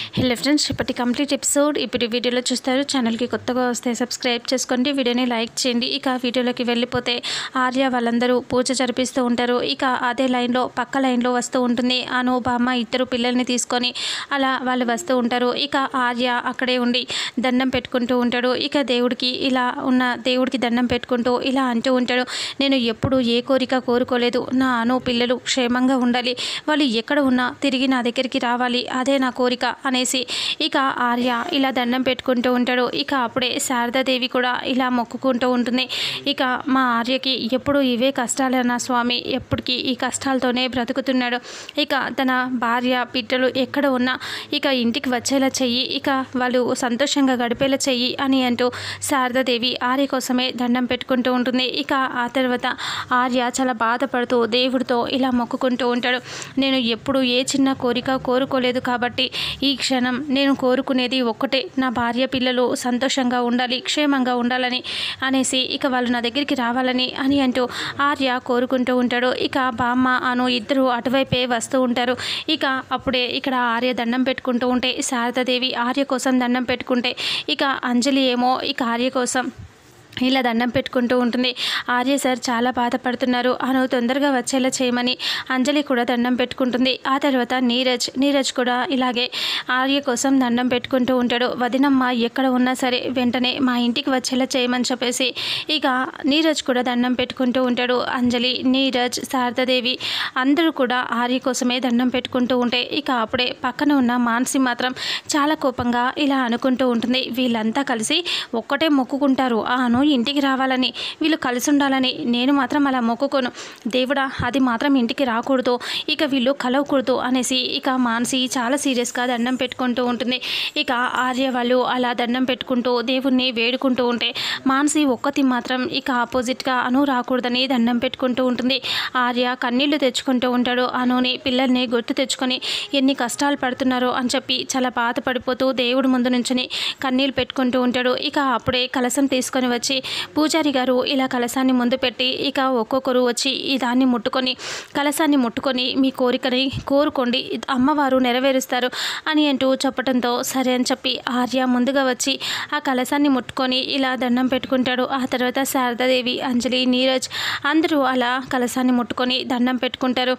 hello friends ఇప్పటి complete episode ఇప్పుడు ఈ వీడియోలో చూస్తారు ఛానల్కి కొత్తగా వస్తే సబ్స్క్రైబ్ చేసుకోండి వీడియోని లైక్ చేయండి ఇక వీడియోలోకి వెళ్ళిపోతే ఆర్య వాళ్ళందరూ పూజ జరిపిస్తూ ఉంటారు ఇక అదే లైన్లో పక్క లైన్లో వస్తూ ఉంటుంది అను బామ్మ ఇద్దరు పిల్లల్ని తీసుకొని అలా వాళ్ళు వస్తూ ఉంటారు ఇక ఆర్య అక్కడే ఉండి దండం పెట్టుకుంటూ ఉంటాడు ఇక దేవుడికి ఇలా ఉన్న దేవుడికి దండం పెట్టుకుంటూ ఇలా అంటూ ఉంటాడు నేను ఎప్పుడు ఏ కోరిక కోరుకోలేదు నా అను పిల్లలు క్షేమంగా ఉండాలి వాళ్ళు ఎక్కడ ఉన్నా తిరిగి నా దగ్గరికి రావాలి అదే నా కోరిక అనేసి ఇక ఆర్య ఇలా దండం పెట్టుకుంటూ ఉంటాడు ఇక అప్పుడే శారదాదేవి కూడా ఇలా మొక్కుకుంటూ ఉంటుంది ఇక మా ఆర్యకి ఎప్పుడు ఇవే కష్టాలన్నా స్వామి ఎప్పటికీ ఈ కష్టాలతోనే బ్రతుకుతున్నాడు ఇక తన భార్య బిడ్డలు ఎక్కడ ఉన్నా ఇక ఇంటికి వచ్చేలా చెయ్యి ఇక వాళ్ళు సంతోషంగా గడిపేలా చెయ్యి అని అంటూ శారదాదేవి ఆర్య కోసమే దండం పెట్టుకుంటూ ఉంటుంది ఇక ఆ తర్వాత ఆర్య చాలా బాధపడుతూ దేవుడితో ఇలా మొక్కుకుంటూ ఉంటాడు నేను ఎప్పుడు ఏ చిన్న కోరిక కోరుకోలేదు కాబట్టి ఈ క్షణం నేను కోరుకునేది ఒక్కటే నా భార్య పిల్లలు సంతోషంగా ఉండాలి క్షేమంగా ఉండాలని అనేసి ఇక వాళ్ళు నా దగ్గరికి రావాలని అని అంటూ ఆర్య కోరుకుంటూ ఉంటాడు ఇక బామ్మ అను ఇద్దరు అటువైపే వస్తూ ఉంటారు ఇక అప్పుడే ఇక్కడ ఆర్య దండం పెట్టుకుంటూ ఉంటే శారదాదేవి ఆర్య కోసం దండం పెట్టుకుంటే ఇక అంజలి ఏమో ఇక ఆర్య కోసం ఇలా దండం పెట్టుకుంటూ ఉంటుంది ఆర్య సార్ చాలా బాధపడుతున్నారు అను తొందరగా వచ్చేలా చేయమని అంజలి కూడా దండం పెట్టుకుంటుంది ఆ తర్వాత నీరజ్ నీరజ్ కూడా ఇలాగే ఆర్య కోసం దండం పెట్టుకుంటూ ఉంటాడు వదినమ్మ ఎక్కడ ఉన్నా సరే వెంటనే మా ఇంటికి వచ్చేలా చేయమని చెప్పేసి ఇక నీరజ్ కూడా దండం పెట్టుకుంటూ ఉంటాడు అంజలి నీరజ్ శారదాదేవి అందరూ కూడా ఆర్య కోసమే దండం పెట్టుకుంటూ ఉంటే ఇక అప్పుడే పక్కన ఉన్న మానసి మాత్రం చాలా కోపంగా ఇలా అనుకుంటూ ఉంటుంది వీళ్ళంతా కలిసి ఒక్కటే మొక్కుకుంటారు ఆ అను ఇంటికి రావాలని వీళ్ళు కలిసి ఉండాలని నేను మాత్రం అలా మొక్కుకోను దేవుడా అది మాత్రం ఇంటికి రాకూడదు ఇక వీళ్ళు కలవకూడదు అనేసి ఇక మానసి చాలా సీరియస్గా దండం పెట్టుకుంటూ ఉంటుంది ఇక ఆర్య వాళ్ళు అలా దండం పెట్టుకుంటూ దేవుణ్ణి వేడుకుంటూ ఉంటే మానసి ఒక్కతి మాత్రం ఇక ఆపోజిట్గా అను రాకూడదని దండం పెట్టుకుంటూ ఉంటుంది ఆర్య కన్నీళ్లు తెచ్చుకుంటూ ఉంటాడు అనుని పిల్లల్ని గుర్తు తెచ్చుకొని ఎన్ని కష్టాలు పడుతున్నారో అని చెప్పి చాలా బాధపడిపోతూ దేవుడి ముందు నుంచుని కన్నీళ్ళు పెట్టుకుంటూ ఉంటాడు ఇక అప్పుడే కలసం తీసుకొని వచ్చి పూజారి గారు ఇలా కలసాన్ని ముందు పెట్టి ఇక ఒక్కొక్కరు వచ్చి ఈ దాన్ని ముట్టుకొని కలసాన్ని ముట్టుకొని మీ కోరికని కోరుకోండి అమ్మవారు నెరవేరుస్తారు అని అంటూ చెప్పడంతో సరే అని చెప్పి ఆర్య ముందుగా వచ్చి ఆ కలసాన్ని ముట్టుకొని ఇలా దండం పెట్టుకుంటాడు ఆ తర్వాత శారదాదేవి అంజలి నీరజ్ అందరూ అలా కలసాన్ని ముట్టుకొని దండం పెట్టుకుంటారు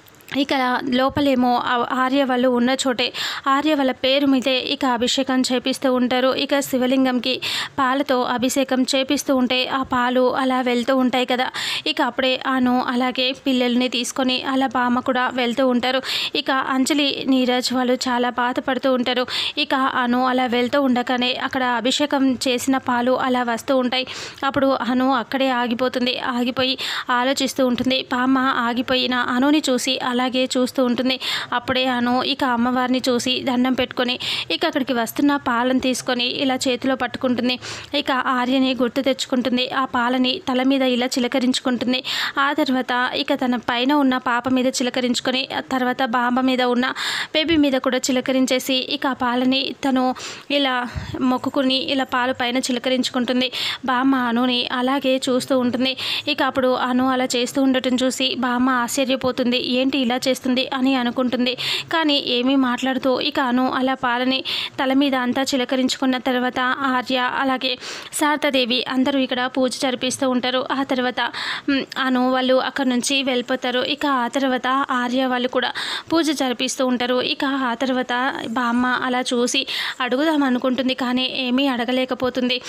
ఇక లోపలేమో ఆ ఆర్య వాళ్ళు ఉన్న చోటే ఆర్య వాళ్ళ పేరు మీదే ఇక అభిషేకం చేపిస్తూ ఉంటారు ఇక శివలింగంకి పాలతో అభిషేకం చేపిస్తూ ఉంటే ఆ పాలు అలా వెళ్తూ ఉంటాయి కదా ఇక అప్పుడే ఆను అలాగే పిల్లల్ని తీసుకొని అలా బామ్మ కూడా వెళ్తూ ఉంటారు ఇక అంజలి నీరజ్ వాళ్ళు చాలా బాధపడుతూ ఉంటారు ఇక అను అలా వెళ్తూ ఉండగానే అక్కడ అభిషేకం చేసిన పాలు అలా వస్తూ ఉంటాయి అప్పుడు అను అక్కడే ఆగిపోతుంది ఆగిపోయి ఆలోచిస్తూ ఉంటుంది బామ్మ ఆగిపోయిన అనుని చూసి అలాగే చూస్తూ ఉంటుంది అప్పుడే అను ఇక అమ్మవారిని చూసి దండం పెట్టుకొని ఇక అక్కడికి వస్తున్న పాలను తీసుకొని ఇలా చేతిలో పట్టుకుంటుంది ఇక ఆర్యని గుర్తు తెచ్చుకుంటుంది ఆ పాలని తల మీద ఇలా చిలకరించుకుంటుంది ఆ తర్వాత ఇక తన పైన ఉన్న పాప మీద చిలకరించుకొని ఆ తర్వాత బాంబ మీద ఉన్న బేబీ మీద కూడా చిలకరించేసి ఇక ఆ పాలని తను ఇలా మొక్కుకుని ఇలా పాలు పైన చిలకరించుకుంటుంది బామ్మ అనుని అలాగే చూస్తూ ఉంటుంది ఇక అప్పుడు అను అలా చేస్తూ ఉండటం చూసి బామ్మ ఆశ్చర్యపోతుంది ఏంటి ఇలా చేస్తుంది అని అనుకుంటుంది కానీ ఏమీ మాట్లాడుతూ ఇక అను అలా పాలని తల మీద అంతా చిలకరించుకున్న తర్వాత ఆర్య అలాగే శారదాదేవి అందరూ ఇక్కడ పూజ జరిపిస్తూ ఉంటారు ఆ తర్వాత మ్, అను వాళ్ళు అక్కడ నుంచి వెళ్ళిపోతారు ఇక ఆ తర్వాత ఆర్య వాళ్ళు కూడా పూజ జరిపిస్తూ ఉంటారు ఇక ఆ తర్వాత బామ్మ అలా చూసి అడుగుదాం అనుకుంటుంది కానీ ఏమీ అడగలేకపోతుంది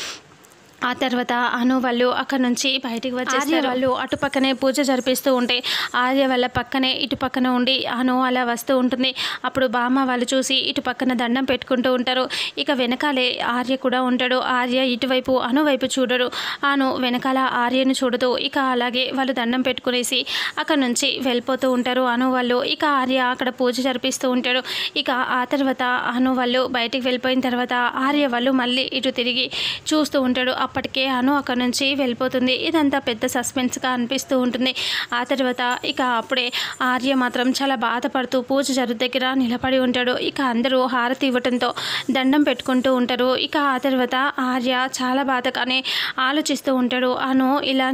ఆ తర్వాత అను వాళ్ళు అక్కడ నుంచి బయటికి వచ్చేస్తారు వాళ్ళు అటు పక్కనే పూజ జరిపిస్తూ ఉంటే ఆర్య వాళ్ళ పక్కనే ఇటు పక్కన ఉండి అను అలా వస్తూ ఉంటుంది అప్పుడు బామ్మ వాళ్ళు చూసి ఇటు పక్కన దండం పెట్టుకుంటూ ఉంటారు ఇక వెనకాలే ఆర్య కూడా ఉంటాడు ఆర్య ఇటువైపు అను వైపు చూడడు అను వెనకాల ఆర్యను చూడదు ఇక అలాగే వాళ్ళు దండం పెట్టుకునేసి అక్కడ నుంచి వెళ్ళిపోతూ ఉంటారు అను వాళ్ళు ఇక ఆర్య అక్కడ పూజ జరిపిస్తూ ఉంటాడు ఇక ఆ తర్వాత అను వాళ్ళు బయటికి వెళ్ళిపోయిన తర్వాత ఆర్య వాళ్ళు మళ్ళీ ఇటు తిరిగి చూస్తూ ఉంటాడు అప్పటికే అను అక్కడ నుంచి వెళ్ళిపోతుంది ఇదంతా పెద్ద సస్పెన్స్గా అనిపిస్తూ ఉంటుంది ఆ తర్వాత ఇక అప్పుడే ఆర్య మాత్రం చాలా బాధపడుతూ పూజ జరు దగ్గర నిలబడి ఉంటాడు ఇక అందరూ హారతి ఇవ్వటంతో దండం పెట్టుకుంటూ ఉంటారు ఇక ఆ తర్వాత ఆర్య చాలా బాధగానే ఆలోచిస్తూ ఉంటాడు అను ఇలా ని-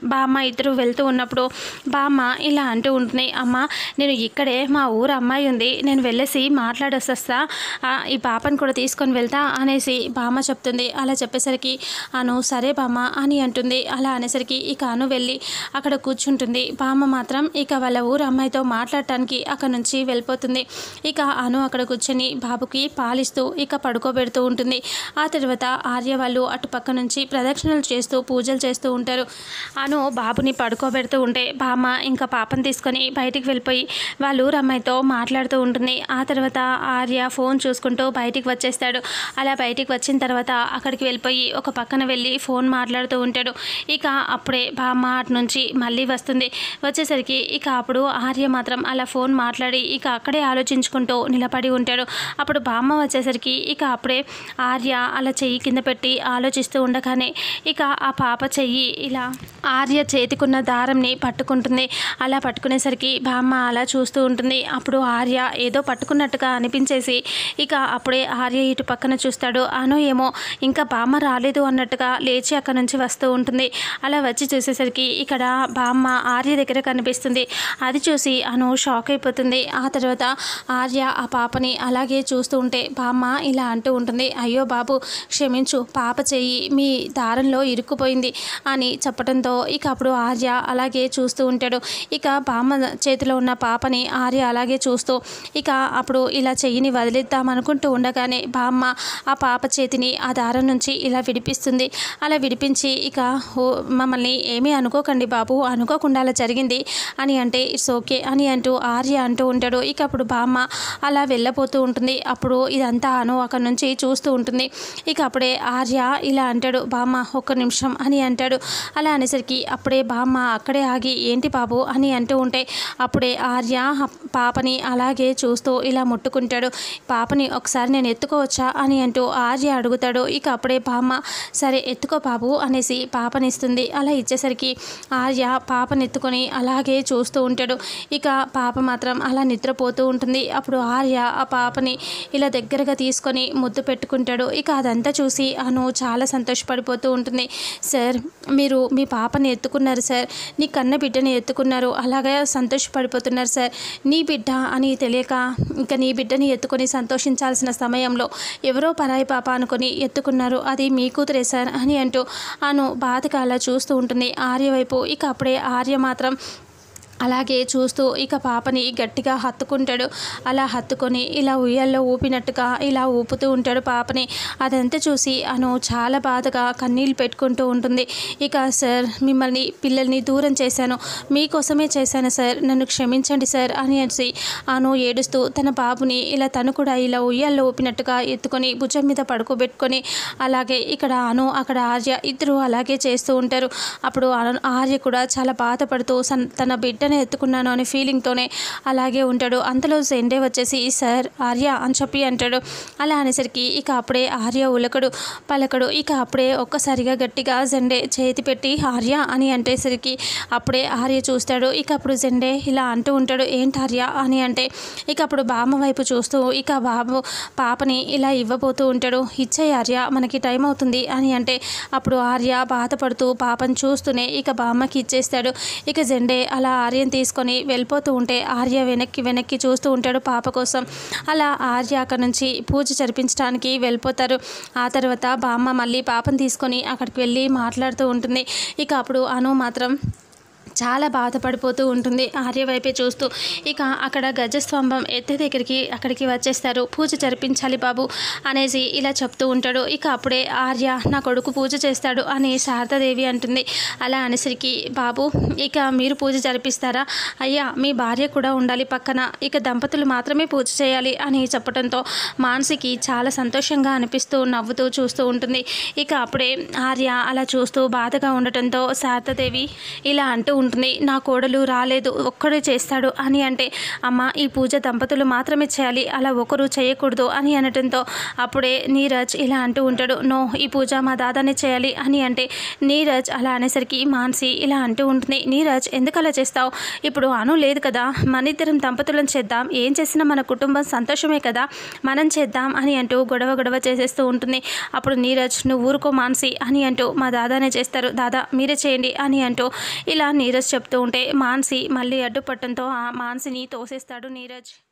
బామ్మ ఇద్దరు వెళ్తూ ఉన్నప్పుడు బామ్మ ఇలా అంటూ ఉంటుంది అమ్మ నేను ఇక్కడే మా ఊరు అమ్మాయి ఉంది నేను వెళ్ళేసి మాట్లాడొస్తా ఈ పాపను కూడా తీసుకొని వెళ్తా అనేసి బామ్మ చెప్తుంది అలా చెప్పేసరికి అను సరే బామ్మ అని అంటుంది అలా అనేసరికి ఇక అను వెళ్ళి అక్కడ కూర్చుంటుంది బామ్మ మాత్రం ఇక వాళ్ళ ఊరు అమ్మాయితో మాట్లాడటానికి అక్కడ నుంచి వెళ్ళిపోతుంది ఇక అను అక్కడ కూర్చొని బాబుకి పాలిస్తూ ఇక పడుకోబెడుతూ ఉంటుంది ఆ తర్వాత ఆర్య వాళ్ళు అటు పక్క నుంచి ప్రదక్షిణలు చేస్తూ పూజలు చేస్తూ ఉంటారు అను బాబుని పడుకోబెడుతూ ఉంటే బామ్మ ఇంకా పాపను తీసుకొని బయటికి వెళ్ళిపోయి వాళ్ళ ఊరు అమ్మాయితో మాట్లాడుతూ ఉంటుంది ఆ తర్వాత ఆర్య ఫోన్ చూసుకుంటూ బయటికి వచ్చేస్తాడు అలా బయటికి వచ్చిన తర్వాత అక్కడికి వెళ్ళిపోయి ఒక పక్కన వెళ్ళి ఫోన్ మాట్లాడుతూ ఉంటాడు ఇక అప్పుడే బామ్మ అటు నుంచి మళ్ళీ వస్తుంది వచ్చేసరికి ఇక అప్పుడు ఆర్య మాత్రం అలా ఫోన్ మాట్లాడి ఇక అక్కడే ఆలోచించుకుంటూ నిలబడి ఉంటాడు అప్పుడు బామ్మ వచ్చేసరికి ఇక అప్పుడే ఆర్య అలా చెయ్యి కింద పెట్టి ఆలోచిస్తూ ఉండగానే ఇక ఆ పాప చెయ్యి ఇలా ఆర్య చేతికున్న దారంని పట్టుకుంటుంది అలా పట్టుకునేసరికి బామ్మ అలా చూస్తూ ఉంటుంది అప్పుడు ఆర్య ఏదో పట్టుకున్నట్టుగా అనిపించేసి ఇక అప్పుడే ఆర్య ఇటు పక్కన చూస్తాడు అను ఏమో ఇంకా బామ్మ రాలేదు అన్నట్టుగా లేచి అక్కడ నుంచి వస్తూ ఉంటుంది అలా వచ్చి చూసేసరికి ఇక్కడ బామ్మ ఆర్య దగ్గర కనిపిస్తుంది అది చూసి అను షాక్ అయిపోతుంది ఆ తర్వాత ఆర్య ఆ పాపని అలాగే చూస్తూ ఉంటే బామ్మ ఇలా అంటూ ఉంటుంది అయ్యో బాబు క్షమించు పాప చెయ్యి మీ దారంలో ఇరుక్కుపోయింది అని చెప్పడంతో ఇక అప్పుడు ఆర్య అలాగే చూస్తూ ఉంటాడు ఇక బామ్మ చేతిలో ఉన్న పాపని ఆర్య అలాగే చూస్తూ ఇక అప్పుడు ఇలా చెయ్యిని వదిలిద్దాం అనుకుంటూ ఉండగానే బామ్మ ఆ పాప చేతిని ఆ దారం నుంచి ఇలా విడిపిస్తుంది అలా విడిపించి ఇక ఓ మమ్మల్ని ఏమీ అనుకోకండి బాబు అనుకోకుండా అలా జరిగింది అని అంటే ఇట్స్ ఓకే అని అంటూ ఆర్య అంటూ ఉంటాడు ఇక అప్పుడు బామ్మ అలా వెళ్ళబోతూ ఉంటుంది అప్పుడు ఇదంతా అను అక్కడ నుంచి చూస్తూ ఉంటుంది ఇక అప్పుడే ఆర్య ఇలా అంటాడు బామ్మ ఒక్క నిమిషం అని అంటాడు అలా అనేసరికి అప్పుడే బామ్మ అక్కడే ఆగి ఏంటి బాబు అని అంటూ ఉంటే అప్పుడే ఆర్య ఆ పాపని అలాగే చూస్తూ ఇలా ముట్టుకుంటాడు పాపని ఒకసారి నేను ఎత్తుకోవచ్చా అని అంటూ ఆర్య అడుగుతాడు ఇక అప్పుడే బామ్మ సరే ఎత్తుకో బాబు అనేసి పాపనిస్తుంది అలా ఇచ్చేసరికి ఆర్య పాపని ఎత్తుకొని అలాగే చూస్తూ ఉంటాడు ఇక పాప మాత్రం అలా నిద్రపోతూ ఉంటుంది అప్పుడు ఆర్య ఆ పాపని ఇలా దగ్గరగా తీసుకొని ముద్దు పెట్టుకుంటాడు ఇక అదంతా చూసి అను చాలా సంతోషపడిపోతూ ఉంటుంది సార్ మీరు మీ పాపని ఎత్తుకున్నారు సార్ నీ కన్న బిడ్డని ఎత్తుకున్నారు అలాగే సంతోషపడిపోతున్నారు సార్ నీ బిడ్డ అని తెలియక ఇంకా నీ బిడ్డని ఎత్తుకొని సంతోషించాల్సిన సమయంలో ఎవరో పరాయి పాప అనుకొని ఎత్తుకున్నారు అది మీ కూతురే సార్ అని అంటూ అను బాధగా అలా చూస్తూ ఉంటుంది ఆర్య వైపు ఇక అప్పుడే ఆర్య మాత్రం అలాగే చూస్తూ ఇక పాపని గట్టిగా హత్తుకుంటాడు అలా హత్తుకొని ఇలా ఉయ్యాల్లో ఊపినట్టుగా ఇలా ఊపుతూ ఉంటాడు పాపని అదంతా చూసి అను చాలా బాధగా కన్నీళ్ళు పెట్టుకుంటూ ఉంటుంది ఇక సార్ మిమ్మల్ని పిల్లల్ని దూరం చేశాను మీకోసమే చేశాను సార్ నన్ను క్షమించండి సార్ అని అనేసి అను ఏడుస్తూ తన బాబుని ఇలా తను కూడా ఇలా ఉయ్యాల్లో ఊపినట్టుగా ఎత్తుకొని భుజం మీద పడుకోబెట్టుకొని అలాగే ఇక్కడ అను అక్కడ ఆర్య ఇద్దరు అలాగే చేస్తూ ఉంటారు అప్పుడు అను- ఆర్య కూడా చాలా బాధపడుతూ సన్- తన బిడ్డని ఎత్తుకున్నాను అనే ఫీలింగ్తోనే అలాగే ఉంటాడు అంతలో జెండే వచ్చేసి సార్ ఆర్య అని చెప్పి అంటాడు అలా అనేసరికి ఇక అప్పుడే ఆర్య ఉలకడు పలకడు ఇక అప్పుడే ఒక్కసారిగా గట్టిగా జెండే చేతి పెట్టి ఆర్య అని అంటేసరికి అప్పుడే ఆర్య చూస్తాడు ఇక అప్పుడు జెండే ఇలా అంటూ ఉంటాడు ఏంటి ఆర్య అని అంటే ఇక అప్పుడు బామ్మ వైపు చూస్తూ ఇక బాబు పాపని ఇలా ఇవ్వబోతూ ఉంటాడు ఇచ్చే ఆర్య మనకి టైం అవుతుంది అని అంటే అప్పుడు ఆర్య బాధపడుతూ పాపను చూస్తూనే ఇక బామ్మకి ఇచ్చేస్తాడు ఇక జెండే అలా ఆర్యని తీసుకొని వెళ్ళిపోతూ ఉంటే ఆర్య వెనక్కి వెనక్కి చూస్తూ ఉంటాడు పాప కోసం అలా ఆర్య అక్కడ నుంచి పూజ జరిపించడానికి వెళ్ళిపోతారు ఆ తర్వాత బామ్మ మళ్ళీ పాపను తీసుకొని అక్కడికి వెళ్ళి మాట్లాడుతూ ఉంటుంది ఇక అప్పుడు అను మాత్రం చాలా బాధపడిపోతూ ఉంటుంది ఆర్య వైపే చూస్తూ ఇక అక్కడ గజస్తంభం ఎత్తే దగ్గరికి అక్కడికి వచ్చేస్తారు పూజ జరిపించాలి బాబు అనేసి ఇలా చెప్తూ ఉంటాడు ఇక అప్పుడే ఆర్య నా కొడుకు పూజ చేస్తాడు అని శారదాదేవి అంటుంది అలా అనేసరికి బాబు ఇక మీరు పూజ జరిపిస్తారా అయ్యా మీ భార్య కూడా ఉండాలి పక్కన ఇక దంపతులు మాత్రమే పూజ చేయాలి అని చెప్పడంతో మానసికి చాలా సంతోషంగా అనిపిస్తూ నవ్వుతూ చూస్తూ ఉంటుంది ఇక అప్పుడే ఆర్య అలా చూస్తూ బాధగా ఉండటంతో శారదాదేవి ఇలా అంటూ ఉంటుంది నా కోడలు రాలేదు ఒక్కడే చేస్తాడు అని అంటే అమ్మ ఈ పూజ దంపతులు మాత్రమే చేయాలి అలా ఒకరు చేయకూడదు అని అనటంతో అప్పుడే నీరజ్ ఇలా అంటూ ఉంటాడు నో ఈ పూజ మా దాదానే చేయాలి అని అంటే నీరజ్ అలా అనేసరికి మాన్సి ఇలా అంటూ ఉంటుంది నీరజ్ ఎందుకు అలా చేస్తావు ఇప్పుడు అను లేదు కదా మన ఇద్దరం దంపతులను చేద్దాం ఏం చేసినా మన కుటుంబం సంతోషమే కదా మనం చేద్దాం అని అంటూ గొడవ గొడవ చేసేస్తూ ఉంటుంది అప్పుడు నీరజ్ నువ్వు ఊరుకో మాన్సి అని అంటూ మా దాదానే చేస్తారు దాదా మీరే చేయండి అని అంటూ ఇలా నీరజ్ చెప్తూ ఉంటే మాన్సి మళ్ళీ అడ్డుపట్టడంతో ఆ మాన్సిని తోసేస్తాడు నీరజ్